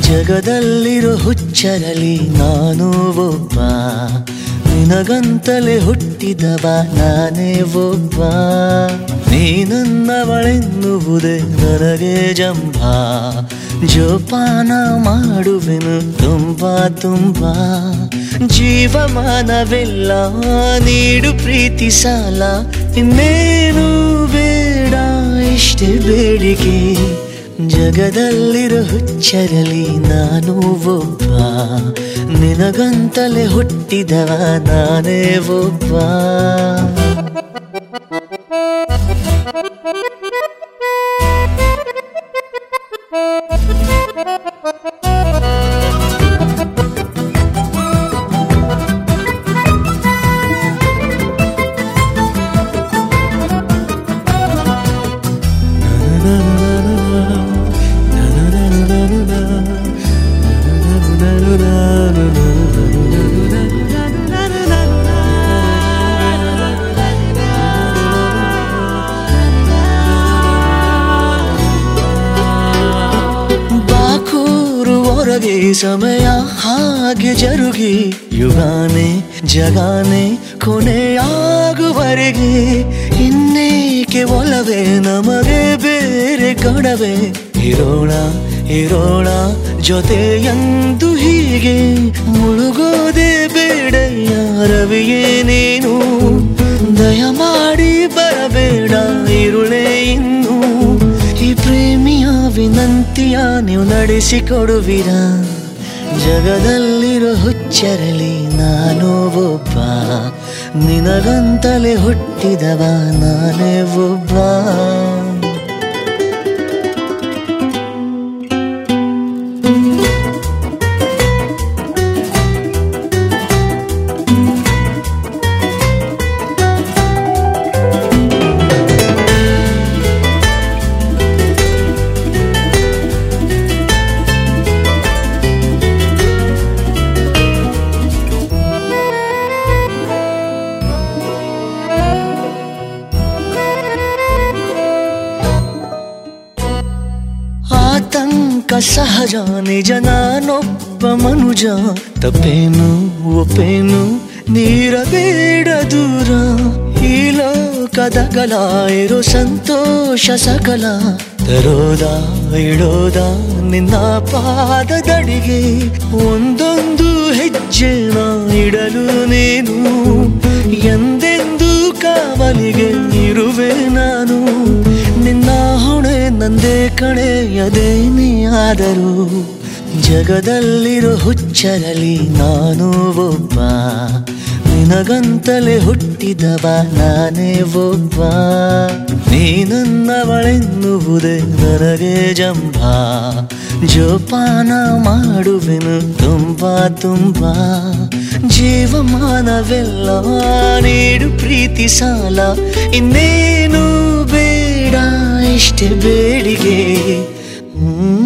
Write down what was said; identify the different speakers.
Speaker 1: ಜಗದಲ್ಲಿರೋ ಹುಚ್ಚರಲಿ ನಾನು ಒಬ್ಬ ನಿನಗಂತಲೇ ಹುಟ್ಟಿದವ ನಾನೇ ಒಬ್ಬ ನೀನನ್ನವಳೆನ್ನುವುದೇ ನನಗೆ ಜಂಭ ಜೋಪಾನ ಮಾಡುವೆನು ತುಂಬಾ ತುಂಬಾ ಜೀವಮಾನವೆಲ್ಲ ನೀಡು ಪ್ರೀತಿ ಸಾಲ ಇನ್ನೇನು ಬೇಡ ಇಷ್ಟೇ ಬೇಡಿಕೆ ಜಗದಲ್ಲಿರೋ ಹುಚ್ಚರಲಿ ನಾನು ಒಬ್ಬ ನಿನಗಂತಲೇ ಹುಟ್ಟಿದವ ನಾನೇ ಒಬ್ಬ ಬಾಕೂರು ಹೊರಗೆ ಸಮಯ ಹಾಗೆ ಜರುಗಿ ಯುಗಾನೆ ಜಗಾನೆ ಕೊನೆಯಾಗುವರೆಗೆ ಇನ್ನೇಕೆ ಒಲವೇ ನಮಗೆ ಬೇರೆ ಕೊಡವೆ ಇರೋಣ ಇರೋಣ ಜೊತೆಯಂದು ಹೀಗೆ ಮುಳುಗೋದೆ ಬೇಡ ಯಾರವಿಯೇ ನೀನು ದಯಮಾಡಿ ಬರಬೇಡ ಇರುಳೆ ಇನ್ನು ಈ ಪ್ರೇಮಿಯ ವಿನಂತಿಯ ನೀವು ನಡೆಸಿಕೊಡುವಿರಾ ಜಗದಲ್ಲಿರೋ ಹುಚ್ಚರಲಿ ನಾನು ಒಬ್ಬ ನಿನಗಂತಲೇ ಹುಟ್ಟಿದವ ನಾನೇ ಒಬ್ಬ ಆತಂಕ ಸಹಜ ನಿಜ ನಾನೊಬ್ಬ ಮನುಜ ತಪ್ಪೇನು ಒಪ್ಪೇನು ನೀರಬೇಡ ದೂರ ಈ ಲೋಕದ ಕಲ ಇರೋ ಸಂತೋಷ ಸಕಲ ತರೋದ ಇಡೋದ ನಿನ್ನ ಪಾದದಡಿಗೆ ಒಂದೊಂದು ಹೆಜ್ಜೆ ನಾ ಇಡಲು ನೀನು ಎಂದೆಂದು ಕಾವಲಿಗೆ ಇರುವೆ ನಾನು ನಿನ್ನ ಹೊಣೆ ನಂದೇ ಕಣೆಯದೇನೇ ಆದರೂ ಜಗದಲ್ಲಿರೋ ಹುಚ್ಚರಲಿ ನಾನು ಒಬ್ಬ ನಿನಗಂತಲೇ ಹುಟ್ಟಿದವ ನಾನೇ ಒಬ್ಬ ನೀನನ್ನವಳೆನ್ನುವುದೇ ನನಗೆ ಜಂಭ ಜೋಪಾನ ಮಾಡುವೆನು ತುಂಬಾ ತುಂಬಾ ಜೀವಮಾನವೆಲ್ಲ ನೀಡು ಪ್ರೀತಿ ಸಾಲ ಇನ್ನೇನು ಬೇಡ ಇಷ್ಟೇ ಬೇಡಿಗೆ ಹ್ಮ್